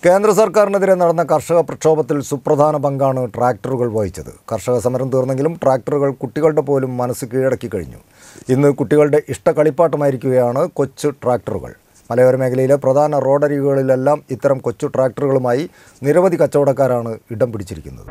കേന്ദ്ര സർക്കാരിനെതിരെ നടന്ന കർഷക പ്രക്ഷോഭത്തിൽ സുപ്രധാന പങ്കാണ് ട്രാക്ടറുകൾ വഹിച്ചത് കർഷക സമരം തീർന്നെങ്കിലും ട്രാക്ടറുകൾ കുട്ടികളുടെ പോലും മനസ്സ് കീഴടക്കി കഴിഞ്ഞു ഇന്ന് കുട്ടികളുടെ ഇഷ്ട കളിപ്പാട്ടമായിരിക്കുകയാണ് കൊച്ചു ട്രാക്ടറുകൾ മലയോര മേഖലയിലെ പ്രധാന റോഡരികുകളിലെല്ലാം ഇത്തരം കൊച്ചു ട്രാക്ടറുകളുമായി നിരവധി കച്ചവടക്കാരാണ് ഇടം പിടിച്ചിരിക്കുന്നത്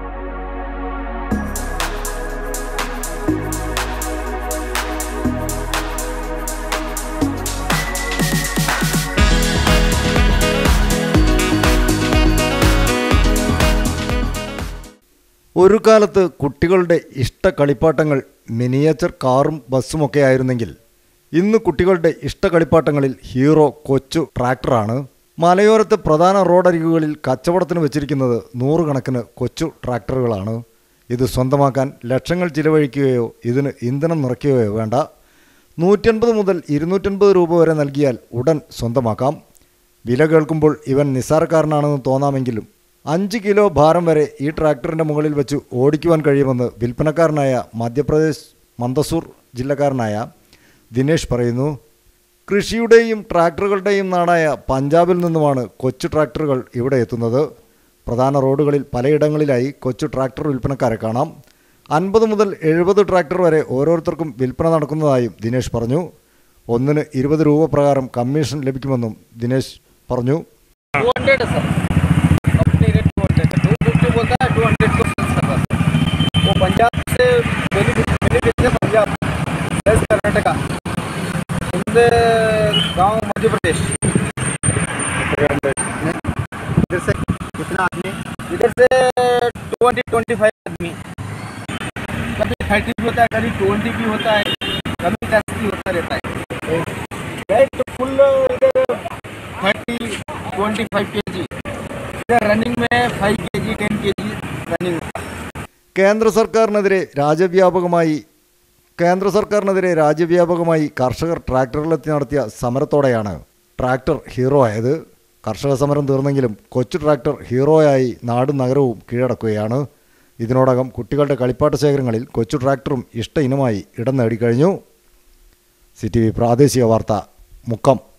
ഒരു കാലത്ത് കുട്ടികളുടെ ഇഷ്ട കളിപ്പാട്ടങ്ങൾ മിനിയേച്ചർ കാറും ബസ്സുമൊക്കെ ആയിരുന്നെങ്കിൽ ഇന്ന് കുട്ടികളുടെ ഇഷ്ട കളിപ്പാട്ടങ്ങളിൽ ഹീറോ കൊച്ചു ട്രാക്ടറാണ് മലയോരത്തെ പ്രധാന റോഡരികുകളിൽ കച്ചവടത്തിന് വെച്ചിരിക്കുന്നത് നൂറുകണക്കിന് കൊച്ചു ട്രാക്ടറുകളാണ് ഇത് സ്വന്തമാക്കാൻ ലക്ഷങ്ങൾ ചിലവഴിക്കുകയോ ഇതിന് ഇന്ധനം നിറയ്ക്കുകയോ വേണ്ട നൂറ്റൻപത് മുതൽ ഇരുന്നൂറ്റൻപത് രൂപ വരെ നൽകിയാൽ ഉടൻ സ്വന്തമാക്കാം വില കേൾക്കുമ്പോൾ ഇവൻ നിസ്സാരക്കാരനാണെന്ന് തോന്നാമെങ്കിലും അഞ്ച് കിലോ ഭാരം വരെ ഈ ട്രാക്ടറിൻ്റെ മുകളിൽ വെച്ച് ഓടിക്കുവാൻ കഴിയുമെന്ന് വിൽപ്പനക്കാരനായ മധ്യപ്രദേശ് മന്ദസൂർ ജില്ലക്കാരനായ ദിനേഷ് പറയുന്നു കൃഷിയുടെയും ട്രാക്ടറുകളുടെയും നാടായ പഞ്ചാബിൽ നിന്നുമാണ് കൊച്ചു ട്രാക്ടറുകൾ ഇവിടെ എത്തുന്നത് പ്രധാന റോഡുകളിൽ പലയിടങ്ങളിലായി കൊച്ചു ട്രാക്ടർ വിൽപ്പനക്കാരെ കാണാം അൻപത് മുതൽ എഴുപത് ട്രാക്ടർ വരെ ഓരോരുത്തർക്കും വിൽപ്പന നടക്കുന്നതായും ദിനേഷ് പറഞ്ഞു ഒന്നിന് ഇരുപത് രൂപ പ്രകാരം കമ്മീഷൻ ലഭിക്കുമെന്നും ദിനേശ് പറഞ്ഞു टू हंड्रेड है sir company rate two hundred है टू फिफ्टी बोलता है टू हंड्रेड को सेल्स कर रहा है वो पंजाब से बेनिफिट बेनिफिट से पंजाब प्लस कर्नाटका हिंद गांव मध्य प्रदेश इधर से कितना आदमी इधर से ट्वेंटी ट्वेंटी फाइव आदमी कभी थर्टी भी होता है कभी ट्वेंटी भी होता है कभी दस भी होता रहता है रेट फुल इधर thirty twenty five K G इधर रनिंग में फाइव के जी टेन के जी रनिंग കേന്ദ്ര സർക്കാരിനെതിരെ രാജ്യവ്യാപകമായി കേന്ദ്ര സർക്കാരിനെതിരെ രാജ്യവ്യാപകമായി കർഷകർ ട്രാക്ടറിലെത്തി നടത്തിയ സമരത്തോടെയാണ് ട്രാക്ടർ ഹീറോ ആയത് കർഷക സമരം തീർന്നെങ്കിലും കൊച്ചു ട്രാക്ടർ ഹീറോയായി നാടും നഗരവും കീഴടക്കുകയാണ് ഇതിനോടകം കുട്ടികളുടെ കളിപ്പാട്ട ശേഖരങ്ങളിൽ കൊച്ചു ട്രാക്ടറും ഇഷ്ട ഇനമായി ഇടം നേടിക്കഴിഞ്ഞു സി ടി വി പ്രാദേശിക വാർത്ത മുക്കം